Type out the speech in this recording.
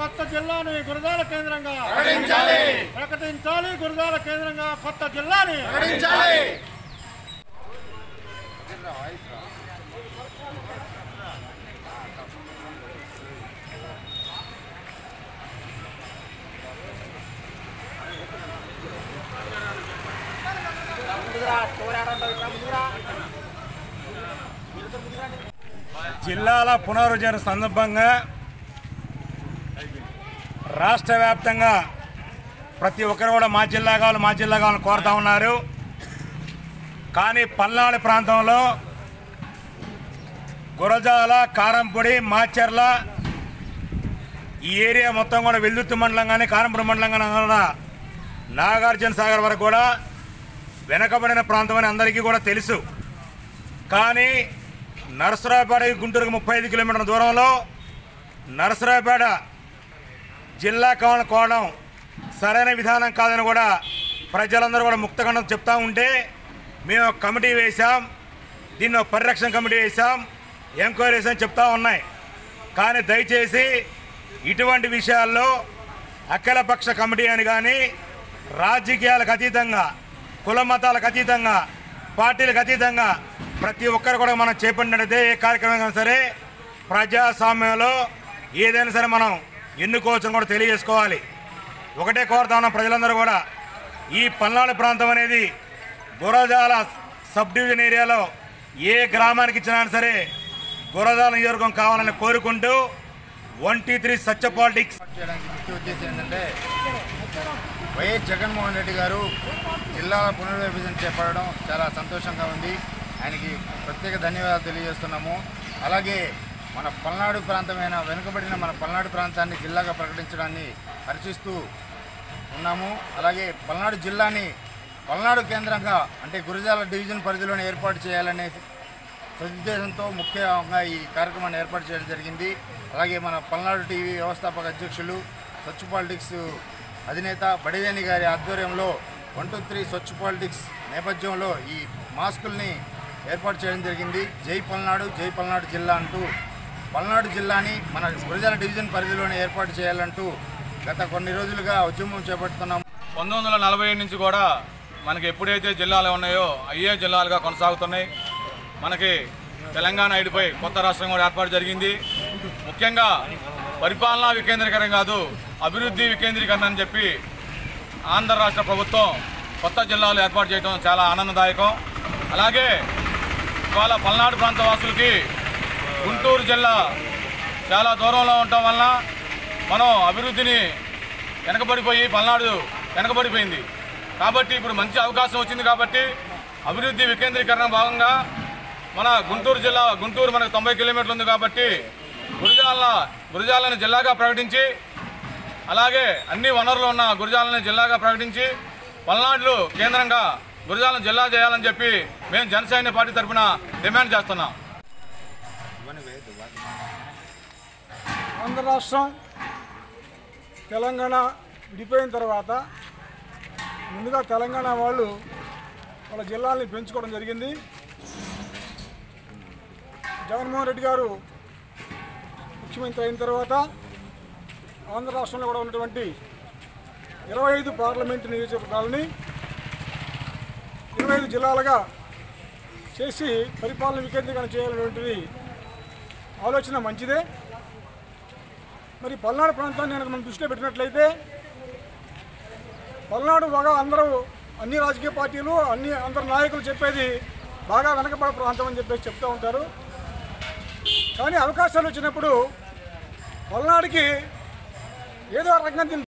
కొత్త జిల్లాని గురజాల కేంద్రంగా ప్రకటించాలి ప్రకటించాలి గురజాల కేంద్రంగా కొత్త జిల్లాని ప్రకటించాలి జిల్లాల పునరుద్ధరణ సందర్భంగా రాష్ట్ర వ్యాప్తంగా ప్రతి ఒక్కరు కూడా మా జిల్లా కావాలి మా జిల్లా కావాలని కోరుతా ఉన్నారు కానీ పల్నాడు ప్రాంతంలో గురజాల కారంపొడి మాచర్ల ఈ ఏరియా మొత్తం కూడా వెల్లుత్తి మండలం కానీ కారంపొడి మండలం కానీ కూడా నాగార్జున సాగర్ వరకు కూడా వెనకబడిన ప్రాంతం అని అందరికీ కూడా తెలుసు కానీ నరసరావుపేట గుంటూరుకు ముప్పై ఐదు కిలోమీటర్ల దూరంలో నరసరావుపేట జిల్లా కావాలని కోవడం సరైన విధానం కాదని కూడా ప్రజలందరూ కూడా ముక్తఖండం చెప్తా ఉంటే మేము ఒక కమిటీ వేశాం దీన్ని ఒక పరిరక్షణ కమిటీ వేశాం ఎంక్వైరీ వేసాం చెప్తా ఉన్నాయి కానీ దయచేసి ఇటువంటి విషయాల్లో అఖిలపక్ష కమిటీ అని కానీ రాజకీయాలకు అతీతంగా కుల మతాలకు అతీతంగా పార్టీలకు అతీతంగా ప్రతి ఒక్కరు కూడా మనం చేపట్టినట్టయితే ఏ కార్యక్రమం అయినా సరే ప్రజాస్వామ్యంలో ఏదైనా సరే మనం ఎన్నుకోవచ్చని కూడా తెలియజేసుకోవాలి ఒకటే కోరుతా ఉన్నాం ప్రజలందరూ కూడా ఈ పల్నాడు ప్రాంతం అనేది గురజాల సబ్ డివిజన్ ఏరియాలో ఏ గ్రామానికి ఇచ్చినా సరే గురజాల నియోజకవర్గం కావాలని కోరుకుంటూ వన్ టీ త్రీ సత్య పాలిటిక్స్ చేయడానికి ముఖ్య ఉద్దేశం ఏంటంటే వైఎస్ జగన్మోహన్ రెడ్డి గారు జిల్లాల పునర్విభజన చేపట్టడం చాలా సంతోషంగా ఉంది ఆయనకి ప్రత్యేక ధన్యవాదాలు తెలియజేస్తున్నాము అలాగే మన పల్నాడు ప్రాంతమైన వెనుకబడిన మన పల్నాడు ప్రాంతాన్ని జిల్లాగా ప్రకటించడాన్ని హర్షిస్తూ ఉన్నాము అలాగే పల్నాడు జిల్లాని పల్నాడు కేంద్రంగా అంటే గురజాల డివిజన్ పరిధిలోనే ఏర్పాటు చేయాలనే సదుద్దేశంతో ముఖ్యంగా ఈ కార్యక్రమాన్ని ఏర్పాటు చేయడం జరిగింది అలాగే మన పల్నాడు టీవీ వ్యవస్థాపక అధ్యక్షులు స్వచ్ఛ పాలిటిక్స్ అధినేత బడివేని గారి ఆధ్వర్యంలో వన్ టూ త్రీ స్వచ్ఛ పాలిటిక్స్ నేపథ్యంలో ఈ మాస్కుల్ని ఏర్పాటు చేయడం జరిగింది జై పల్నాడు జై పల్నాడు జిల్లా అంటూ పల్నాడు జిల్లాని మన గురజాల డివిజన్ పరిధిలోనే ఏర్పాటు చేయాలంటూ గత కొన్ని రోజులుగా ఉద్యమం చేపడుతున్నాం పంతొమ్మిది వందల నలభై ఏడు నుంచి కూడా మనకి ఎప్పుడైతే జిల్లాలు ఉన్నాయో అయ్యే జిల్లాలుగా కొనసాగుతున్నాయి మనకి తెలంగాణ ఐడిపై కొత్త రాష్ట్రం కూడా ఏర్పాటు జరిగింది ముఖ్యంగా పరిపాలనా వికేంద్రీకరణ కాదు అభివృద్ధి వికేంద్రీకరణ అని చెప్పి ఆంధ్ర రాష్ట్ర ప్రభుత్వం కొత్త జిల్లాలు ఏర్పాటు చేయడం చాలా ఆనందదాయకం అలాగే ఇవాళ పల్నాడు ప్రాంత వాసులకి గుంటూరు జిల్లా చాలా దూరంలో ఉండటం వలన మనం అభివృద్ధిని వెనకబడిపోయి పల్నాడు వెనకబడిపోయింది కాబట్టి ఇప్పుడు మంచి అవకాశం వచ్చింది కాబట్టి అభివృద్ధి వికేంద్రీకరణ భాగంగా మన గుంటూరు జిల్లా గుంటూరు మనకు తొంభై కిలోమీటర్లు ఉంది కాబట్టి గురిజాల గురిజాలను జిల్లాగా ప్రకటించి అలాగే అన్ని వనరులు ఉన్న గురిజాలను జిల్లాగా ప్రకటించి పల్నాడులో కేంద్రంగా గురిజాలను జిల్లా చేయాలని చెప్పి మేము జనసైన్య పార్టీ తరఫున డిమాండ్ చేస్తున్నాం ఆంధ్ర రాష్ట్రం తెలంగాణ విడిపోయిన తర్వాత ముందుగా తెలంగాణ వాళ్ళు వాళ్ళ జిల్లాల్ని పెంచుకోవడం జరిగింది జగన్మోహన్ రెడ్డి గారు ముఖ్యమంత్రి అయిన తర్వాత ఆంధ్ర రాష్ట్రంలో కూడా ఉన్నటువంటి ఇరవై ఐదు పార్లమెంటు నియోజకవర్గాలని ఇరవై ఐదు జిల్లాలుగా చేసి పరిపాలన వికేంద్రీకరణ చేయాలనేటువంటిది ఆలోచన మంచిదే మరి పల్నాడు ప్రాంతాన్ని కనుక మనం దృష్టిలో పెట్టినట్లయితే పల్నాడు బాగా అందరూ అన్ని రాజకీయ పార్టీలు అన్ని అందరు నాయకులు చెప్పేది బాగా వెనకబడ ప్రాంతం అని చెప్పేసి చెప్తూ ఉంటారు కానీ అవకాశాలు వచ్చినప్పుడు పల్నాడుకి ఏదో రకంగా దీన్ని